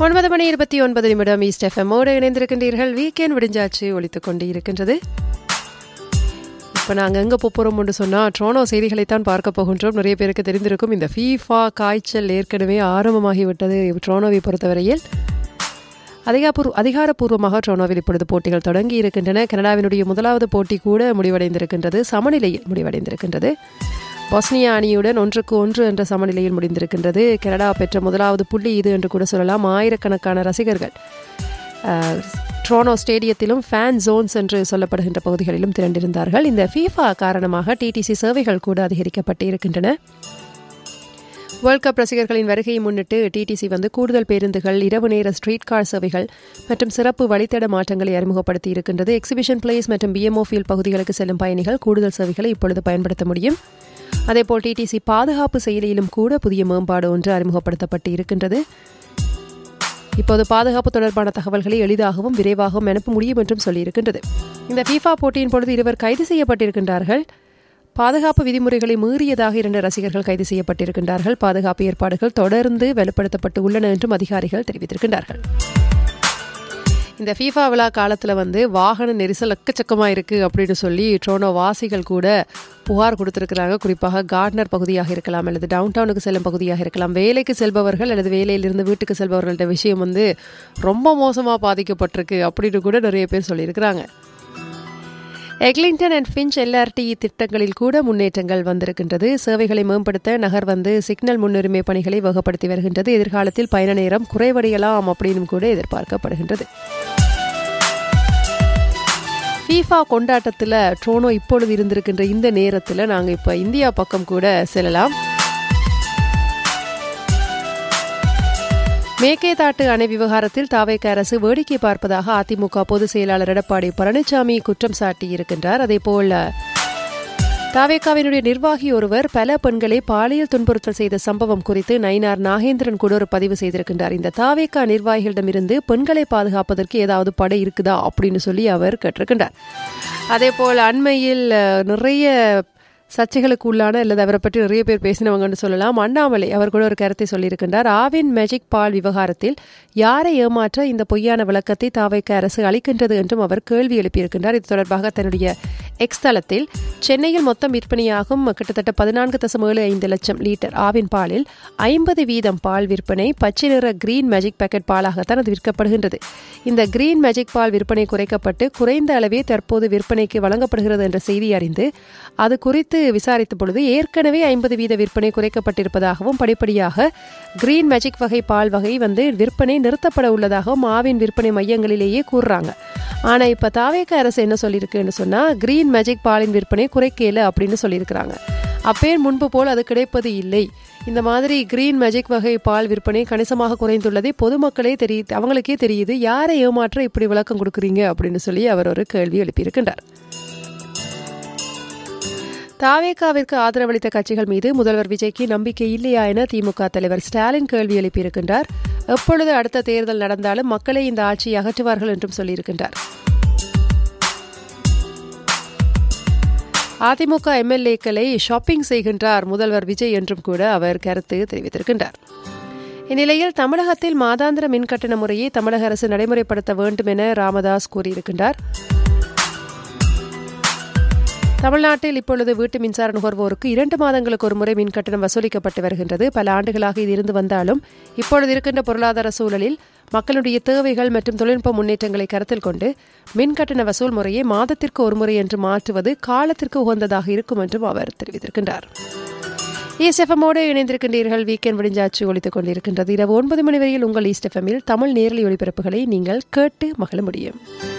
ஒன்பது மணி இருபத்தி ஒன்பது நிமிடம் ஈஸ்ட் எஃப்எம்மோடு இணைந்திருக்கின்றீர்கள் வீக்கெண்ட் விடிஞ்சாச்சு ஒழித்துக் கொண்டு இருக்கின்றது இப்போ நாங்கள் எங்கே போகிறோம்னு சொன்னால் ட்ரோனோ செய்திகளைத்தான் பார்க்க போகின்றோம் நிறைய பேருக்கு தெரிந்திருக்கும் இந்த ஃபீஃபா காய்ச்சல் ஏற்கனவே ஆரம்பமாகிவிட்டது ட்ரோனோவை பொறுத்தவரையில் அதிகாரப்பூர்வ அதிகாரப்பூர்வமாக ட்ரோனோவில் இப்பொழுது போட்டிகள் தொடங்கி இருக்கின்றன கனடாவினுடைய முதலாவது போட்டி கூட முடிவடைந்திருக்கின்றது சமநிலையில் முடிவடைந்திருக்கின்றது பொஸ்னியா அணியுடன் ஒன்றுக்கு ஒன்று என்ற சமநிலையில் முடிந்திருக்கின்றது கனடா பெற்ற முதலாவது புள்ளி இது என்று கூட சொல்லலாம் ஆயிரக்கணக்கான ரசிகர்கள் ட்ரோனோ ஸ்டேடியத்திலும் ஃபேன் ஜோன்ஸ் என்று சொல்லப்படுகின்ற பகுதிகளிலும் திரண்டிருந்தார்கள் இந்த ஃபீஃபா காரணமாக டிடிசி சேவைகள் கூட அதிகரிக்கப்பட்டு இருக்கின்றன வேர்ல்ட் கப் ரசிகர்களின் வருகையை முன்னிட்டு டிடிசி வந்து கூடுதல் பேருந்துகள் இரவு நேர ஸ்ட்ரீட் கார் சேவைகள் மற்றும் சிறப்பு வழித்தட மாற்றங்களை அறிமுகப்படுத்தி இருக்கின்றது எக்ஸிபிஷன் பிளேஸ் மற்றும் பிஎம்ஓ ஃபீல்ட் பகுதிகளுக்கு செல்லும் பயணிகள் கூடுதல் சேவைகளை இப்பொழுது பயன்படுத்த முடியும் அதேபோல் டிடிசி பாதுகாப்பு செயலியிலும் கூட புதிய மேம்பாடு ஒன்று அறிமுகப்படுத்தப்பட்டு இருக்கின்றது இப்போது பாதுகாப்பு தொடர்பான தகவல்களை எளிதாகவும் விரைவாகவும் அனுப்ப முடியும் என்றும் சொல்லியிருக்கின்றது இந்த ஃபீஃபா போட்டியின் பொழுது இருவர் கைது செய்யப்பட்டிருக்கின்றார்கள் பாதுகாப்பு விதிமுறைகளை மீறியதாக இரண்டு ரசிகர்கள் கைது செய்யப்பட்டிருக்கின்றார்கள் பாதுகாப்பு ஏற்பாடுகள் தொடர்ந்து வலுப்படுத்தப்பட்டு உள்ளன என்றும் அதிகாரிகள் தெரிவித்திருக்கின்றார்கள் இந்த ஃபீஃபா விழா காலத்தில் வந்து வாகன நெரிசல் எக்கச்சக்கமாக இருக்குது அப்படின்னு சொல்லி ட்ரோனோ வாசிகள் கூட புகார் கொடுத்துருக்கிறாங்க குறிப்பாக கார்ட்னர் பகுதியாக இருக்கலாம் அல்லது டவுன் டவுனுக்கு செல்லும் பகுதியாக இருக்கலாம் வேலைக்கு செல்பவர்கள் அல்லது வேலையிலிருந்து வீட்டுக்கு செல்பவர்கள்ட்ட விஷயம் வந்து ரொம்ப மோசமாக பாதிக்கப்பட்டிருக்கு அப்படின்னு கூட நிறைய பேர் சொல்லியிருக்கிறாங்க எக்லிங்டன் அண்ட் ஃபின்ச் எல்ஆர்டி திட்டங்களில் கூட முன்னேற்றங்கள் வந்திருக்கின்றது சேவைகளை மேம்படுத்த நகர் வந்து சிக்னல் முன்னுரிமை பணிகளை வகப்படுத்தி வருகின்றது எதிர்காலத்தில் பயண நேரம் குறைவடையலாம் அப்படின்னு கூட எதிர்பார்க்கப்படுகின்றது ஃபீஃபா கொண்டாட்டத்தில் ட்ரோனோ இப்பொழுது இருந்திருக்கின்ற இந்த நேரத்தில் நாங்கள் இப்போ இந்தியா பக்கம் கூட செல்லலாம் மேக்கேதாட்டு அணை விவகாரத்தில் தாவேக்க அரசு வேடிக்கை பார்ப்பதாக அதிமுக பொதுச் செயலாளர் எடப்பாடி பழனிசாமி குற்றம் சாட்டியிருக்கின்றார் அதேபோல் தாவேக்காவினுடைய நிர்வாகி ஒருவர் பல பெண்களை பாலியல் துன்புறுத்தல் செய்த சம்பவம் குறித்து நயினார் நாகேந்திரன் கூட ஒரு பதிவு செய்திருக்கின்றார் இந்த தாவேக்கா நிர்வாகிகளிடமிருந்து பெண்களை பாதுகாப்பதற்கு ஏதாவது படை இருக்குதா அப்படின்னு சொல்லி அவர் கேட்டிருக்கின்றார் அதேபோல் அண்மையில் நிறைய சர்ச்சைகளுக்கு உள்ளான அல்லது அவரை பற்றி நிறைய பேர் பேசினவங்கன்னு சொல்லலாம் அண்ணாமலை அவர் கூட ஒரு கருத்தை சொல்லியிருக்கின்றார் ஆவின் மேஜிக் பால் விவகாரத்தில் யாரை ஏமாற்ற இந்த பொய்யான விளக்கத்தை தாவைக்க அரசு அளிக்கின்றது என்றும் அவர் கேள்வி எழுப்பியிருக்கின்றார் இது தொடர்பாக தன்னுடைய எக்ஸ் தளத்தில் சென்னையில் மொத்தம் விற்பனையாகும் கிட்டத்தட்ட பதினான்கு தசம் ஏழு ஐந்து லட்சம் லிட்டர் ஆவின் பாலில் ஐம்பது வீதம் பால் விற்பனை பச்சை நிற கிரீன் மேஜிக் பேக்கெட் பாலாகத்தான் அது விற்கப்படுகின்றது இந்த கிரீன் மேஜிக் பால் விற்பனை குறைக்கப்பட்டு குறைந்த அளவே தற்போது விற்பனைக்கு வழங்கப்படுகிறது என்ற செய்தி அறிந்து அது குறித்து விசாரித்த பொழுது ஏற்கனவே ஐம்பது வீத விற்பனை குறைக்கப்பட்டிருப்பதாகவும் படிப்படியாக கிரீன் மேஜிக் வகை பால் வகை வந்து விற்பனை நிறுத்தப்பட உள்ளதாகவும் ஆவின் விற்பனை மையங்களிலேயே கூறுறாங்க ஆனா இப்ப தாவேக்க அரசு என்ன சொல்லியிருக்குன்னு சொன்னா கிரீன் மேஜிக் பாலின் விற்பனை குறைக்கல அப்படின்னு சொல்லியிருக்கிறாங்க அப்பே முன்பு போல் அது கிடைப்பது இல்லை இந்த மாதிரி கிரீன் மேஜிக் வகை பால் விற்பனை கணிசமாக குறைந்துள்ளதை பொதுமக்களே தெரியுது அவங்களுக்கே தெரியுது யாரை ஏமாற்ற இப்படி விளக்கம் கொடுக்குறீங்க அப்படின்னு சொல்லி அவர் ஒரு கேள்வி எழுப்பியிருக்கின்றார் தாவேகாவிற்கு ஆதரவளித்த கட்சிகள் மீது முதல்வர் விஜய்க்கு நம்பிக்கை இல்லையா என திமுக தலைவர் ஸ்டாலின் கேள்வி எழுப்பியிருக்கின்றார் எப்பொழுது அடுத்த தேர்தல் நடந்தாலும் மக்களை இந்த ஆட்சியை அகற்றுவார்கள் என்றும் சொல்லியிருக்கின்றார் அதிமுக எம்எல்ஏக்களை ஷாப்பிங் செய்கின்றார் முதல்வர் விஜய் என்றும் கூட அவர் கருத்து தெரிவித்திருக்கின்றார் இந்நிலையில் தமிழகத்தில் மாதாந்திர மின்கட்டண முறையை தமிழக அரசு நடைமுறைப்படுத்த வேண்டும் என ராமதாஸ் கூறியிருக்கின்றார் தமிழ்நாட்டில் இப்பொழுது வீட்டு மின்சார நுகர்வோருக்கு இரண்டு மாதங்களுக்கு ஒரு முறை மின் கட்டணம் வசூலிக்கப்பட்டு வருகின்றது பல ஆண்டுகளாக இது இருந்து வந்தாலும் இப்பொழுது இருக்கின்ற பொருளாதார சூழலில் மக்களுடைய தேவைகள் மற்றும் தொழில்நுட்ப முன்னேற்றங்களை கருத்தில் கொண்டு மின் கட்டண வசூல் முறையை மாதத்திற்கு ஒரு முறை என்று மாற்றுவது காலத்திற்கு உகந்ததாக இருக்கும் என்றும் அவர் தெரிவித்திருக்கின்றார் ஈஸ்எஃப்எம்மோடு இணைந்திருக்கின்றீர்கள் வீக்கெண்ட் விடிஞ்சாச்சு ஒழித்துக் கொண்டிருக்கின்றது இரவு ஒன்பது மணி வரையில் உங்கள் ஈஸ்ட் எஃப்எம்மில் தமிழ் நேரலை ஒளிபரப்புகளை நீங்கள் கேட்டு மகிழ முடியும்